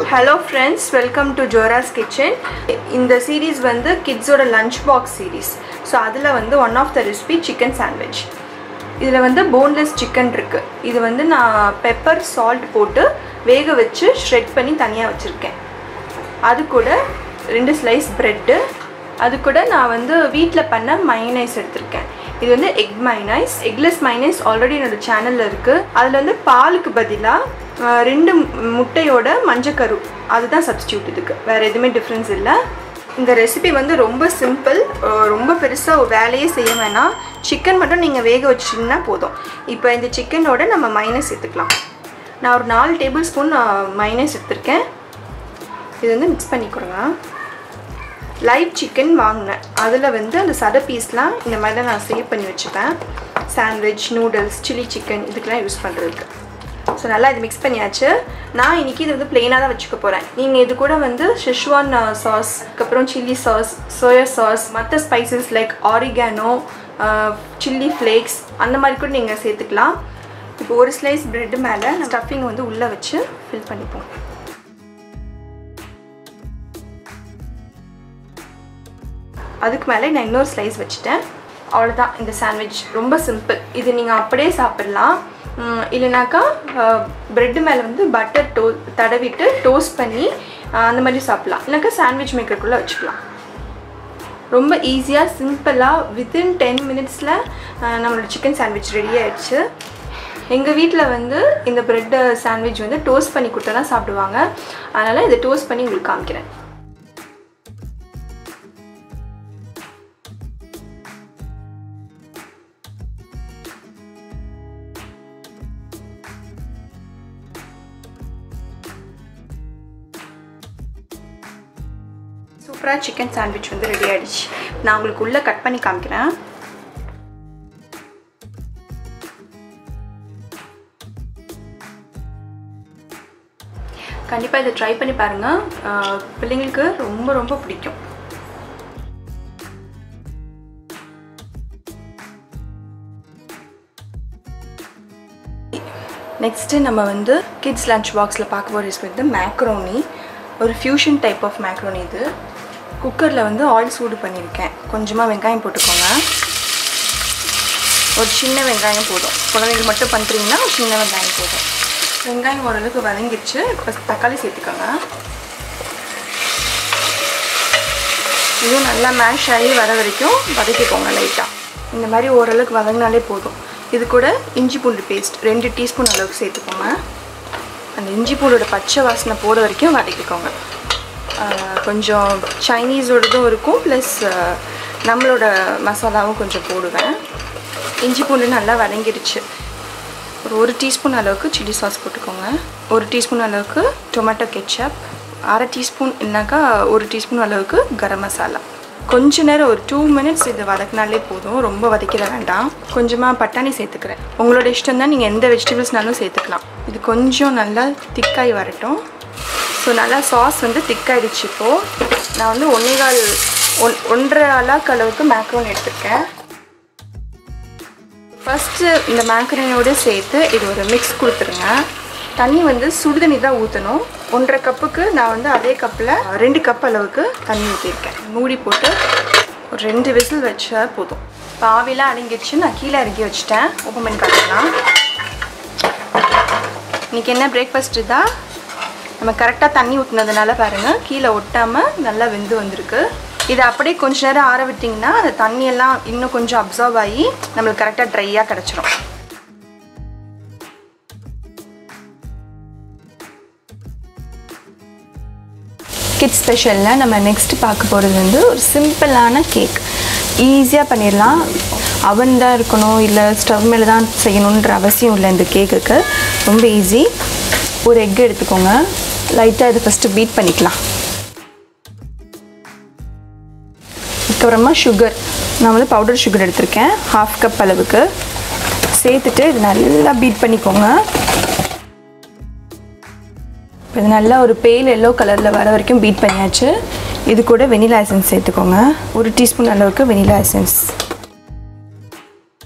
hello friends welcome to Jora's kitchen இந்த series வந்து கிட்ஸோட லஞ்ச் பாக்ஸ் சீரீஸ் ஸோ அதில் வந்து one of the recipe chicken sandwich இதில் வந்து போன்லெஸ் சிக்கன் இருக்குது இது வந்து நான் பெப்பர் சால்ட் போட்டு வேக வச்சு ஷ்ரெட் பண்ணி தனியாக வச்சுருக்கேன் அது கூட ரெண்டு ஸ்லைஸ் ப்ரெட்டு அது கூட நான் வந்து வீட்டில் பண்ண மைனைஸ் எடுத்திருக்கேன் இது வந்து egg mayonnaise eggless mayonnaise already என்னோட சேனலில் இருக்குது அதில் வந்து பாலுக்கு பதிலாக ரெண்டு முட்டையோட மஞ்சக்கரு அதுதான் சப்ஸ்டியூட் இதுக்கு வேறு எதுவுமே டிஃப்ரென்ஸ் இல்லை இந்த ரெசிபி வந்து ரொம்ப சிம்பிள் ரொம்ப பெருசாக வேலையே செய்ய வேணாம் சிக்கன் மட்டும் நீங்கள் வேக வச்சிட்டிங்கன்னா போதும் இப்போ இந்த சிக்கனோட நம்ம மைனஸ் எடுத்துக்கலாம் நான் ஒரு நாலு டேபிள் ஸ்பூன் மைனஸ் எடுத்திருக்கேன் இது வந்து மிக்ஸ் பண்ணிக்கிறோங்க லைவ் சிக்கன் வாங்கினேன் அதில் வந்து அந்த சத பீஸ்லாம் இந்த மாதிரி தான் நான் சேவ் பண்ணி வச்சுப்பேன் சாண்ட்விச் நூடுல்ஸ் சில்லி சிக்கன் இதுக்கெலாம் யூஸ் பண்ணுறதுக்கு ஸோ நல்லா இது மிக்ஸ் பண்ணியாச்சு நான் இன்றைக்கி இது வந்து ப்ளெயினாக தான் வச்சுக்க போகிறேன் நீங்கள் இது கூட வந்து ஷெஷ்வான் சாஸ் அதுக்கப்புறம் சில்லி சாஸ் சோயா சாஸ் மற்ற spices like oregano chilli flakes அந்த மாதிரி கூட நீங்கள் சேர்த்துக்கலாம் இப்போ ஒரு ஸ்லைஸ் ப்ரெட்டு மேலே ஸ்டஃபிங் வந்து உள்ளே வச்சு ஃபில் பண்ணிப்போம் அதுக்கு மேலே நான் இன்னொரு ஸ்லைஸ் வச்சுட்டேன் அவ்வளோதான் இந்த சாண்ட்விச் ரொம்ப சிம்பிள் இது நீங்கள் அப்படியே சாப்பிட்லாம் இல்லைனாக்கா ப்ரெட்டு மேலே வந்து பட்டர் டோ தடவிட்டு டோஸ்ட் பண்ணி அந்த மாதிரி சாப்பிட்லாம் இல்லைனாக்கா சாண்ட்விச் மேக்கருக்குள்ளே வச்சுக்கலாம் ரொம்ப ஈஸியாக சிம்பிளாக வித்தின் டென் மினிட்ஸில் நம்மளோட சிக்கன் சாண்ட்விச் ரெடி ஆயிடுச்சு எங்கள் வீட்டில் வந்து இந்த ப்ரெட்டு சாண்ட்விச் வந்து டோஸ்ட் பண்ணி கொடுத்தா தான் சாப்பிடுவாங்க அதனால் இதை டோஸ்ட் பண்ணி உங்களுக்கு காமிக்கிறேன் சூப்பராக சிக்கன் சாண்ட்விச் வந்து ரெடி ஆகிடுச்சு நான் உங்களுக்கு உள்ளே கட் பண்ணி காமிக்கிறேன் கண்டிப்பாக இதை ட்ரை பண்ணி பாருங்கள் பிள்ளைங்களுக்கு ரொம்ப ரொம்ப பிடிக்கும் நெக்ஸ்ட்டு நம்ம வந்து கிட்ஸ் லன்ச் பாக்ஸில் பார்க்க போகிற ரெசிபி வந்து மேக்ரோனி ஒரு ஃப்யூஷன் டைப் ஆஃப் மேக்ரோனி இது குக்கரில் வந்து ஆயில் சூடு பண்ணியிருக்கேன் கொஞ்சமாக வெங்காயம் போட்டுக்கோங்க ஒரு சின்ன வெங்காயம் போதும் குழந்தைங்களுக்கு மட்டும் பண்ணுறீங்கன்னா ஒரு சின்ன வெங்காயம் போதும் வெங்காயம் ஓரளவுக்கு வதங்கிடுச்சு இப்போ தக்காளி சேர்த்துக்கோங்க இதுவும் நல்லா மேஷ் ஆகி வர வரைக்கும் வதக்கிக்கோங்க லைட்டாக இந்த மாதிரி ஓரளவுக்கு வதங்கினாலே போதும் இது கூட இஞ்சி பூண்டு பேஸ்ட் ரெண்டு டீஸ்பூன் அளவுக்கு சேர்த்துக்கோங்க அந்த இஞ்சி பூண்டோட பச்சை வாசனை போட வரைக்கும் வதக்கிக்கோங்க கொஞ்சம் சைனீஸோடதும் இருக்கும் ப்ளஸ் நம்மளோட மசாலாவும் கொஞ்சம் போடுவேன் இஞ்சி பூண்டு நல்லா வதங்கிடுச்சு ஒரு ஒரு டீஸ்பூன் அளவுக்கு சில்லி சாஸ் போட்டுக்கோங்க ஒரு டீஸ்பூன் அளவுக்கு டொமேட்டோ கெச்சப் அரை டீஸ்பூன் இல்லைனாக்கா ஒரு டீஸ்பூன் அளவுக்கு கரம் மசாலா கொஞ்ச நேரம் ஒரு டூ மினிட்ஸ் இது வதக்கினாலே போதும் ரொம்ப வதக்கிட வேண்டாம் கொஞ்சமாக பட்டாணி சேர்த்துக்கிறேன் உங்களோட இஷ்டம் தான் நீங்கள் எந்த வெஜிடபிள்ஸ்னாலும் சேர்த்துக்கலாம் இது கொஞ்சம் நல்லா திக்காகி வரட்டும் ஸோ நல்லா சாஸ் வந்து திக்காயிடுச்சு இப்போது நான் வந்து ஒன்றே கால் ஒன் ஒன்றரை அலாக்கு அளவுக்கு மேக்ரோன் எடுத்திருக்கேன் ஃபஸ்ட்டு இந்த மேக்ரோனியோடு சேர்த்து இது ஒரு மிக்ஸ் கொடுத்துருங்க தண்ணி வந்து சுடுதண்ணி தான் ஊற்றணும் ஒன்றரை கப்புக்கு நான் வந்து அதே கப்பில் ரெண்டு கப் அளவுக்கு தண்ணி ஊற்றிருக்கேன் மூடி போட்டு ஒரு ரெண்டு விசில் வச்சா போதும் இப்போ ஆவிலாம் அடங்கிடுச்சு நான் கீழே இறக்கி வச்சுட்டேன் ஓப்பன் பண்ணி பார்க்கலாம் இன்றைக்கி என்ன பிரேக்ஃபாஸ்ட் தான் நம்ம கரெக்டாக தண்ணி ஊற்றினதுனால பாருங்கள் கீழே ஒட்டாமல் நல்லா வெந்து வந்திருக்கு இதை அப்படியே கொஞ்ச நேரம் ஆற விட்டிங்கன்னா அந்த தண்ணியெல்லாம் இன்னும் கொஞ்சம் அப்சர்வ் ஆகி நம்மளுக்கு கரெக்டாக ட்ரையாக கிடச்சிரும் கிட்ஸ் ஸ்பெஷலில் நம்ம நெக்ஸ்ட் பார்க்க போகிறது வந்து ஒரு சிம்பிளான கேக் ஈஸியாக பண்ணிடலாம் அவன் தான் இருக்கணும் இல்லை ஸ்டவ் மேலே தான் செய்யணுன்ற அவசியம் இல்லை இந்த கேக்குக்கு ரொம்ப ஈஸி ஒரு எக் எடுத்துக்கோங்க லைட்டாக இதை ஃபஸ்ட்டு பீட் பண்ணிக்கலாம் அதுக்கப்புறமா சுகர் நான் வந்து பவுடர் சுகர் எடுத்திருக்கேன் ஹாஃப் கப் அளவுக்கு சேர்த்துட்டு இது நல்லா பீட் பண்ணிக்கோங்க இப்போ இது நல்லா ஒரு பேல் எல்லோ கலரில் வர வரைக்கும் பீட் பண்ணியாச்சு இது கூட வெனிலா எசன்ஸ் சேர்த்துக்கோங்க ஒரு டீஸ்பூன் அளவுக்கு வெனிலா எசன்ஸ்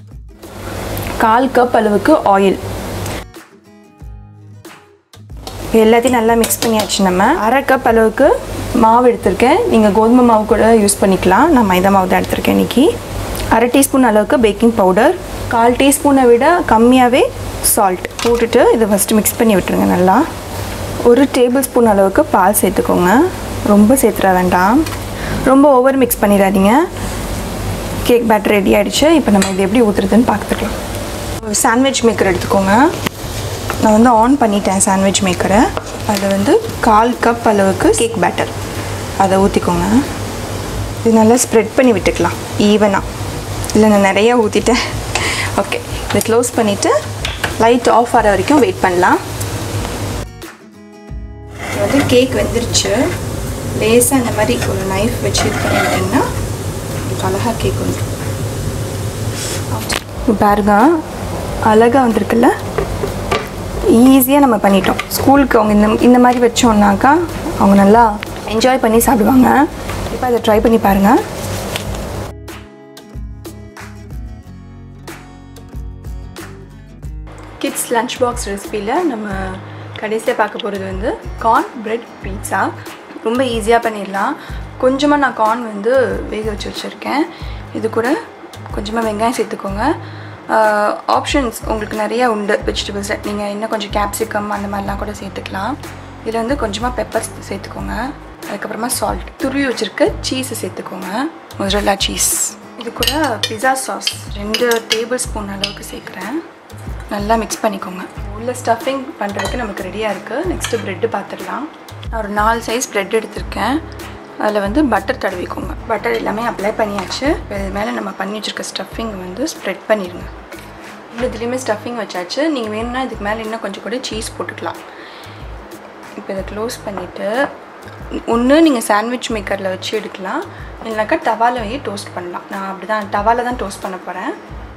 கால் கப் அளவுக்கு ஆயில் எல்லாத்தையும் நல்லா மிக்ஸ் பண்ணியாச்சு நம்ம அரை கப் அளவுக்கு மாவு எடுத்திருக்கேன் நீங்கள் கோதுமை மாவு கூட யூஸ் பண்ணிக்கலாம் நான் மைதா மாவு தான் எடுத்திருக்கேன் இன்றைக்கி அரை டீஸ்பூன் அளவுக்கு பேக்கிங் பவுடர் கால் டீஸ்பூனை விட கம்மியாகவே சால்ட் போட்டுட்டு இதை ஃபஸ்ட்டு மிக்ஸ் பண்ணி விட்டுருங்க நல்லா ஒரு டேபிள் ஸ்பூன் அளவுக்கு பால் சேர்த்துக்கோங்க ரொம்ப சேர்த்துட வேண்டாம் ரொம்ப ஓவர் மிக்ஸ் பண்ணிடாதீங்க கேக் பேட்டர் ரெடி ஆகிடுச்சு இப்போ நம்ம இது எப்படி ஊற்றுறதுன்னு பார்த்துக்கலாம் ஒரு சாண்ட்விச் மேக்கர் எடுத்துக்கோங்க நான் வந்து ஆன் பண்ணிட்டேன் சாண்ட்விச் மேக்கரை அதை வந்து கால் கப் அளவுக்கு கேக் பேட்டர் அதை ஊற்றிக்கோங்க இது நல்லா ஸ்ப்ரெட் பண்ணி விட்டுக்கலாம் ஈவனாக இல்லை நான் நிறையா ஊற்றிட்டேன் ஓகே இதை க்ளோஸ் பண்ணிவிட்டு லைட் ஆஃப் ஆகிற வரைக்கும் வெயிட் பண்ணலாம் இது வந்து கேக் வெந்துருச்சு லேசாக இந்த மாதிரி ஒரு நைஃப் வச்சு இது பண்ணிட்டீங்கன்னா அழகாக கேக் வந்துடும் பாருங்க அழகாக வந்திருக்குல்ல ஈஸியாக நம்ம பண்ணிட்டோம் ஸ்கூலுக்கு அவங்க இந்த இந்த மாதிரி வச்சோம்னாக்கா அவங்க நல்லா என்ஜாய் பண்ணி சாப்பிடுவாங்க இப்போ அதை ட்ரை பண்ணி பாருங்கள் கிட்ஸ் லஞ்ச் பாக்ஸ் ரெசிபியில் நம்ம கடைசியாக பார்க்க போகிறது வந்து கார்ன் பிரெட் பீட்சா ரொம்ப ஈஸியாக பண்ணிடலாம் கொஞ்சமாக நான் கார்ன் வந்து வேக வச்சு வச்சுருக்கேன் இது கூட கொஞ்சமாக வெங்காயம் சேர்த்துக்கோங்க ஆப்ஷன்ஸ் உங்களுக்கு நிறையா உண்டு வெஜிடபிள்ஸ் நீங்கள் இன்னும் கொஞ்சம் கேப்சிகம் அந்த மாதிரிலாம் கூட சேர்த்துக்கலாம் இதில் வந்து கொஞ்சமாக பெப்பர் சேர்த்துக்கோங்க அதுக்கப்புறமா சால்ட் துருவி வச்சுருக்க சீஸை சேர்த்துக்கோங்க மொசரல்லா சீஸ் இது கூட பிஸா சாஸ் ரெண்டு டேபிள் ஸ்பூன் அளவுக்கு சேர்க்குறேன் நல்லா மிக்ஸ் பண்ணிக்கோங்க உள்ள ஸ்டஃபிங் பண்ணுறதுக்கு நமக்கு ரெடியாக இருக்குது நெக்ஸ்ட்டு ப்ரெட்டு பார்த்துடலாம் நான் ஒரு நாலு சைஸ் ப்ரெட் எடுத்திருக்கேன் அதில் வந்து பட்டர் தடவிக்கோங்க பட்டர் எல்லாமே அப்ளை பண்ணியாச்சு இது மேலே நம்ம பண்ணி வச்சுருக்க ஸ்டஃபிங் வந்து ஸ்ப்ரெட் பண்ணிடுங்க இன்னும் இதுலேயுமே ஸ்டஃபிங் வச்சாச்சு நீங்கள் வேணும்னா இதுக்கு மேலே இன்னும் கொஞ்சம் கூட சீஸ் போட்டுக்கலாம் இப்போ இதை க்ளோஸ் பண்ணிவிட்டு ஒன்று நீங்கள் சாண்ட்விச் மேக்கரில் வச்சு எடுக்கலாம் இல்லைனாக்கா டவாவில் வையே டோஸ்ட் பண்ணலாம் நான் அப்படி தான் டவாவில் தான் டோஸ்ட் பண்ண போகிறேன்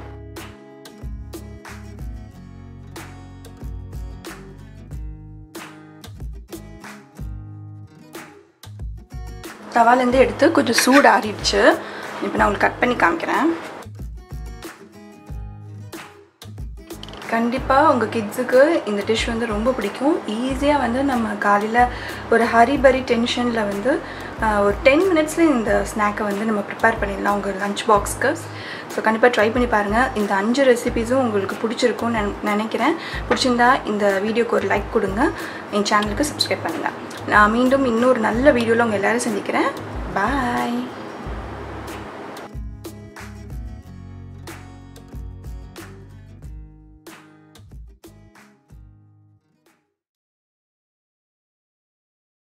தவாலேருந்து எடுத்து கொஞ்சம் சூடு ஆறிடுச்சு இப்போ நான் உங்களுக்கு கட் பண்ணி காமிக்கிறேன் கண்டிப்பாக உங்கள் கிட்ஸுக்கு இந்த டிஷ் வந்து ரொம்ப பிடிக்கும் ஈஸியாக வந்து நம்ம காலையில் ஒரு ஹரிபரி டென்ஷனில் வந்து ஒரு டென் மினிட்ஸில் இந்த ஸ்நாக்கை வந்து நம்ம ப்ரிப்பேர் பண்ணிடலாம் உங்கள் லஞ்ச் பாக்ஸ்க்கு ஸோ கண்டிப்பாக ட்ரை பண்ணி பாருங்கள் இந்த அஞ்சு ரெசிபீஸும் உங்களுக்கு பிடிச்சிருக்கும்னு நினைக்கிறேன் பிடிச்சிருந்தா இந்த வீடியோக்கு ஒரு லைக் கொடுங்க என் சேனலுக்கு சப்ஸ்கிரைப் பண்ணுங்கள் நான் மீண்டும் இன்னொரு நல்ல வீடியோவில் உங்கள் எல்லோரும் சந்திக்கிறேன் பாய்